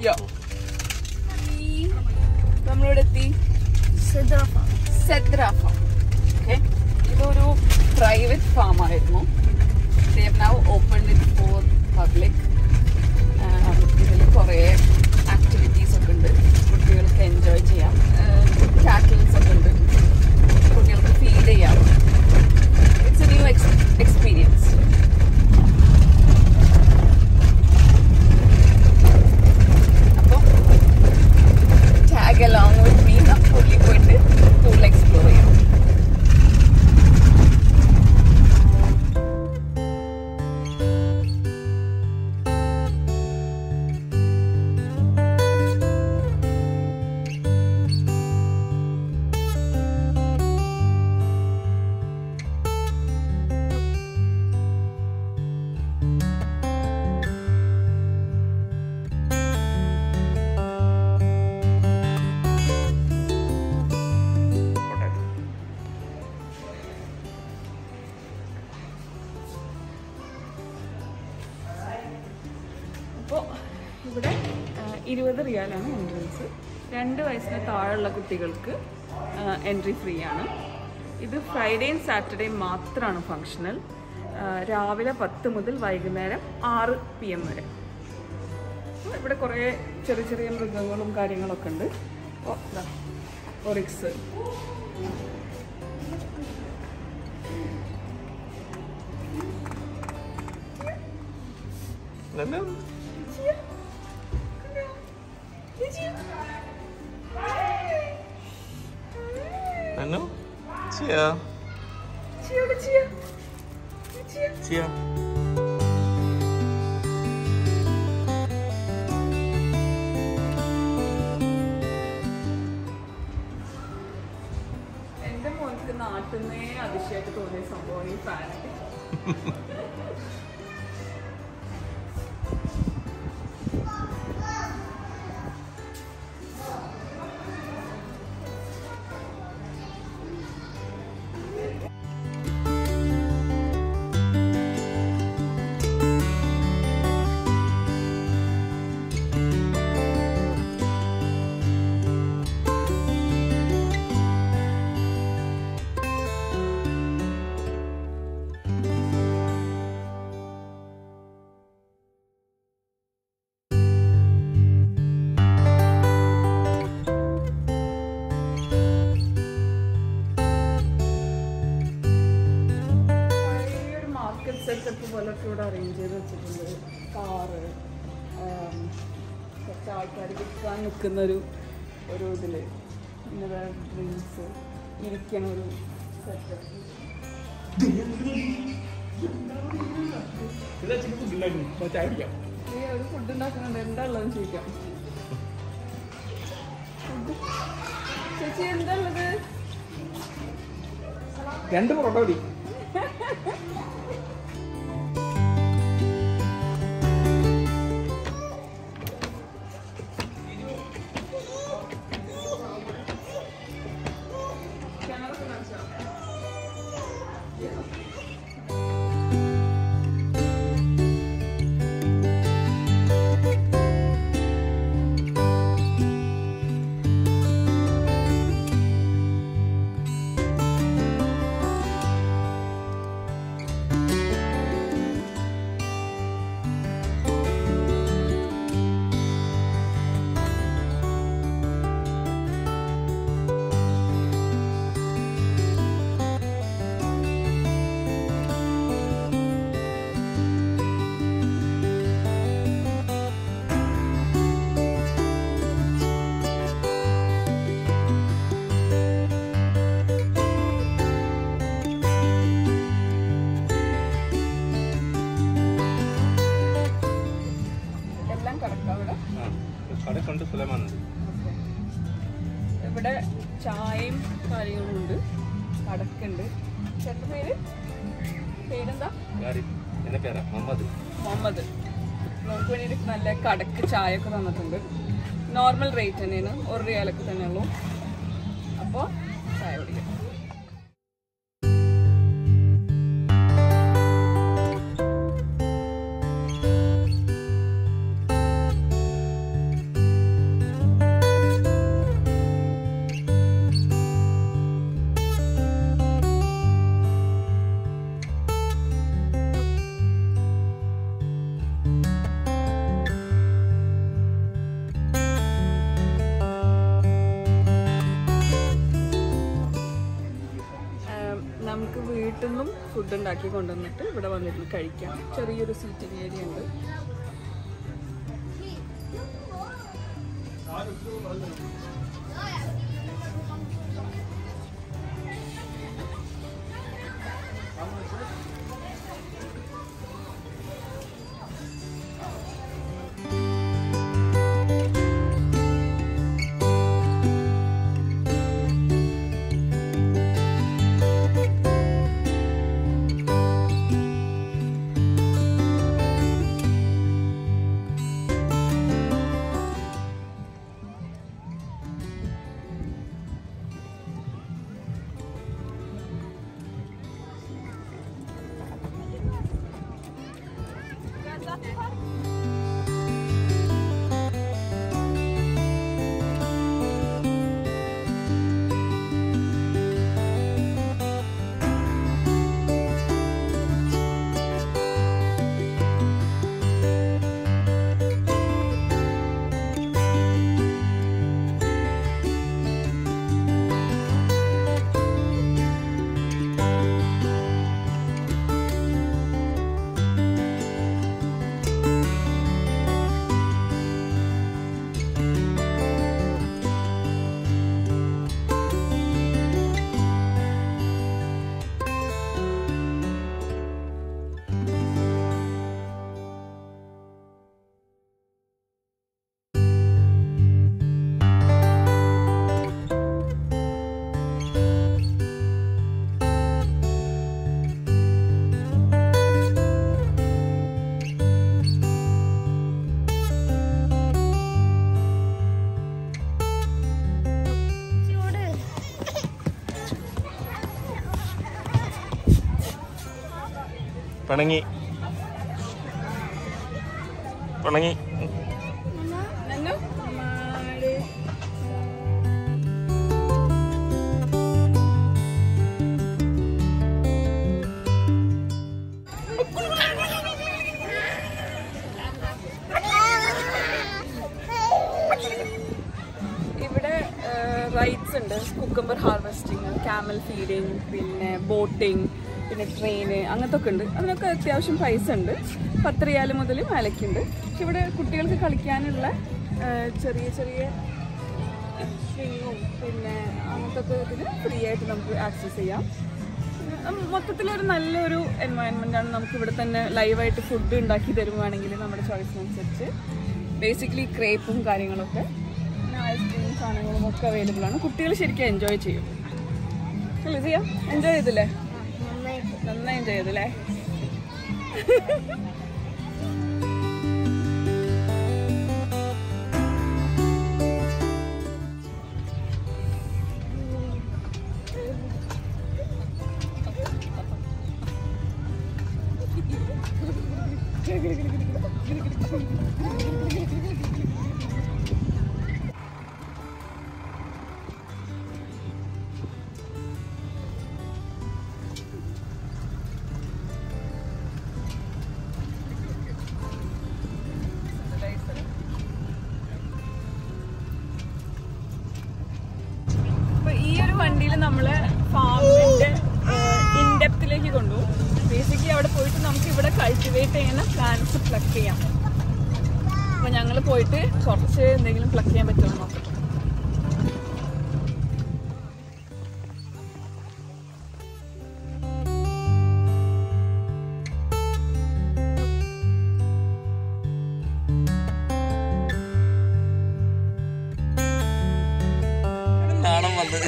യോ നമ്മളിവിടെ എത്തി സെദ്ര ഫാം ഓക്കെ ഇതൊരു പ്രൈവറ്റ് ഫാം ആയിരുന്നു now open it for public ഇതിൽ കുറേ ആക്ടിവിറ്റീസ് ഒക്കെ ഉണ്ട് കുട്ടികൾക്ക് എൻജോയ് ചെയ്യാം കാറ്റൽസ് ഒക്കെ ഉണ്ട് കുട്ടികൾക്ക് ഫീഡ് ചെയ്യാം ഇറ്റ്സ് എ ന്യൂ എക്സ്പീരിയൻസ് അപ്പോൾ ടാഗ് along with me നമുക്ക് ഉള്ളിൽ പോയിട്ട് കൂടുതൽ എക്സ്പ്ലോർ ചെയ്യാം അപ്പോൾ ഇവിടെ ആ, ഇരുപത് റിയാലാണ് എൻട്രൻസ് രണ്ട് വയസ്സിന് താഴെയുള്ള കുട്ടികൾക്ക് എൻട്രി ഫ്രീ ആണ് ഇത് ഫ്രൈഡേയും സാറ്റർഡേയും മാത്രമാണ് ഫങ്ഷണൽ രാവിലെ പത്ത് മുതൽ വൈകുന്നേരം ആറ് പി എം വരെ അപ്പോൾ ഇവിടെ കുറേ ചെറിയ ചെറിയ മൃഗങ്ങളും കാര്യങ്ങളൊക്കെ ഉണ്ട് ഓ ദാ, ഒറിക്സ് Ano? Chia. ചിയോടെ ചിയ ചിയ Chia. എന്റെ മോൾക്ക് നാട്ടിൽ നിന്നേ അതിശയമായിട്ട് തോന്നിയ സംഭവം ഈ ഫാനറ്റ് ഒരു മാർക്കറ്റ് സെറ്റപ്പ് പോലൊക്കെ ഇവിടെ അറേഞ്ച് ചെയ്ത് വെച്ചിട്ടുണ്ട് കാറ് കുറച്ച് ആൾക്കാർ വിൽക്കാൻ നിൽക്കുന്ന ഒരു ഒരു ഇതിൽ പിന്നെ വേറെ ഡ്രിങ്ക്സ് ഇരിക്കണ ഒരു സെറ്റപ്പ് ഈ ഒരു ഫുഡ് ഉണ്ടാക്കുന്നുണ്ട് എന്താ ഉള്ളതെന്ന് ചോദിക്കാം ഫുഡ് ചേച്ചി എന്താ ഉള്ളത് രണ്ട് പൊറോട്ട മതി ക്യാമറ കാണിച്ചോ എല്ലാം കറക്റ്റാ ഇവിടെ കട കൊണ്ട് സുലമാനുണ്ട് ഇവിടെ ചായയും കാര്യങ്ങളും ഉണ്ട് കടക്കുണ്ട് ചേട്ടൻ്റെ പേര് പേരെന്താ ഗാരി എന്റെ പേരാ മുഹമ്മദ് മുഹമ്മദ് നമുക്ക് വേണ്ടിയിട്ട് നല്ല കടക്ക് ചായ ഒക്കെ തന്നിട്ടുണ്ട് നോർമൽ റേറ്റ് തന്നെയാണ് ഒരു റിയാലൊക്കെ തന്നെ ഉള്ളൂ അപ്പോൾ ചായ കുടിക്കാം ഫുഡ് ഉണ്ടാക്കി കൊണ്ടുവന്നിട്ട് ഇവിടെ വന്നിരുന്ന് കഴിക്കാം ചെറിയൊരു സീറ്റിംഗ് ഏരിയ ഉണ്ട് പിണങ്ങി പിണങ്ങി നന്നു? മാട്. ഇവിടെ റൈഡ്സ് ഉണ്ട് കുക്കമ്പർ ഹാർവെസ്റ്റിംഗ് ക്യാമൽ ഫീഡിങ് പിന്നെ ബോട്ടിങ് പിന്നെ ട്രെയിന് അങ്ങനത്തെ ഒക്കെ ഉണ്ട് അതിനൊക്കെ അത്യാവശ്യം പൈസ ഉണ്ട് പത്ത് റിയാൽ മുതൽ മേലക്കുണ്ട് പക്ഷെ ഇവിടെ കുട്ടികൾക്ക് കളിക്കാനുള്ള ആ, ചെറിയ ചെറിയ സ്വിങ്ങും പിന്നെ അങ്ങനത്തെ ഒക്കെ ഇതിന് ഫ്രീ ആയിട്ട് നമുക്ക് ആക്സസ് ചെയ്യാം ഉം, മൊത്തത്തിലൊരു നല്ലൊരു എൻവയൺമെൻ്റ് ആണ് നമുക്ക് ഇവിടെ തന്നെ ലൈവായിട്ട് ഫുഡ് ഉണ്ടാക്കി തരുവാണെങ്കിൽ നമ്മുടെ ചോയ്സിനനുസരിച്ച് ബേസിക്കലി ക്രേപ്പും കാര്യങ്ങളൊക്കെ പിന്നെ ഐസ്ക്രീം സാധനങ്ങളും ഒക്കെ അവൈലബിൾ ആണ് കുട്ടികൾ ശരിക്കും എൻജോയ് ചെയ്യും അല്ലേ ചെയ്യാം എൻജോയ് ചെയ്തില്ലേ നന്നായി എൻജോയ് ചെയ്തില്ലേ അപ്പൊ ഈ ഒരു വണ്ടിയിൽ നമ്മള് ഫാമിന്റെ ഇൻഡെപ്തിലേക്ക് കൊണ്ടുപോകും ബേസിക്കലി അവിടെ പോയിട്ട് നമുക്ക് ഇവിടെ കൾട്ടിവേറ്റ് ചെയ്യുന്ന പ്ലാന്റ്സ് പ്ലക്ക് ചെയ്യാം അപ്പൊ ഞങ്ങൾ പോയിട്ട് കുറച്ച് എന്തെങ്കിലും പ്ലക്ക് ചെയ്യാൻ പറ്റുമോ നോക്കാം നാണം വന്നത്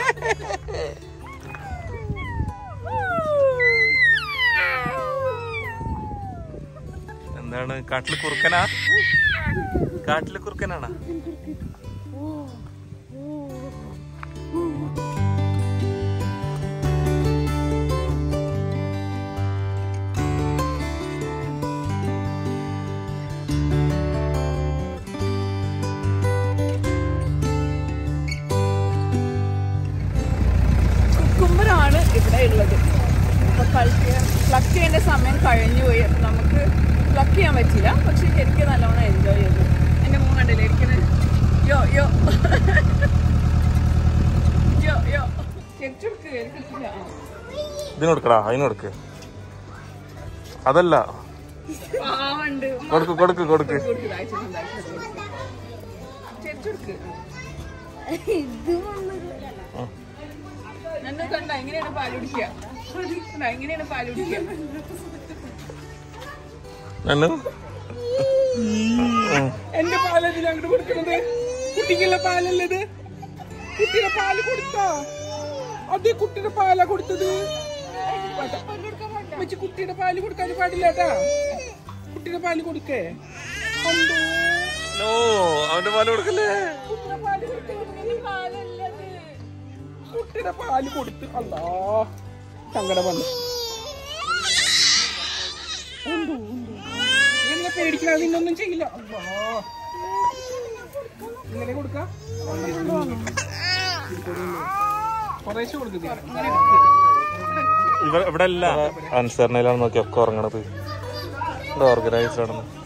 എന്താണ് കാട്ടില് കുറുക്കനാ കാട്ടില് കുറുക്കനാണോ കുക്കുമ്പറാണ് ഇവിടെ ഉള്ളത് അപ്പൊ പ്ലക്ക് ചെയ്യേണ്ട സമയം കഴിഞ്ഞു പോയി അപ്പൊ നമുക്ക് പ്ലക്ക് ചെയ്യാൻ പറ്റില്ല പക്ഷെ എനിക്ക് നല്ലോണം എൻജോയ് ചെയ്തു എന്റെ മൂന്ന് കണ്ടില്ലേ ഇരിക്കുന്നത് യോ യോ യോ യോ ചെടിച്ചെടുക്കുക എനിക്ക് ഇതിന് കൊടുക്കടാ അതിന് കൊടുക്ക് അതല്ല പാവണ്ട് കൊടുക്ക് കൊടുക്ക് കൊടുക്ക് കൊടുക്ക് ദാ, അയച്ചിട്ടുണ്ട്, അയച്ചിട്ടുണ്ട്, കൊടുക്ക്. ചെരിച്ച് കൊടുക്ക്. നന്നു കണ്ട എങ്ങനെയാണ് പാല് കുടിക്കുക കണ്ടോ, എങ്ങനെയാണ് പാല് കുടിക്കുക നന്നു എന്റെ പാലതിൽ അങ്ങോട്ട് കൊടുക്കണത് കുട്ടിക്കുള്ള പാലല്ലേ ഇത് കുട്ടിയുടെ പാല് കൊടുത്താ അതേ കുട്ടിയുടെ പാലാ കൊടുത്തത് വെച്ച് കുട്ടിയുടെ പാല് കൊടുക്കാൻ പാടില്ല കേട്ടാ കുട്ടിയുടെ പാല് കൊടുക്കേ കണ്ടോ നോ അവന്റെ പാല് കൊടുക്കല്ലേ കുട്ടിയുടെ പാല് കൊടുത്തത് പാലല്ലത് കുട്ടിയുടെ പാല് കൊടുത്ത് അല്ലാ സങ്കടം വന്നു ഉണ്ടോ, ഉണ്ടോ. നീ എന്നെ പേടിക്കാതെ നിന്നൊന്നും ചെയ്യില്ല അല്ലാ ഇങ്ങനെ കൊടുക്ക കുറേശ്ശെ കൊടുക്കുന്നില്ല ഇങ്ങനെ എടുക്ക്. ഇവിടെ ഇവിടെ അല്ല അനുസരണയിലാണ് നോക്കി ഒക്കെ ഉറങ്ങണത് ഓർഗനൈസ്ഡ് ആണെന്ന്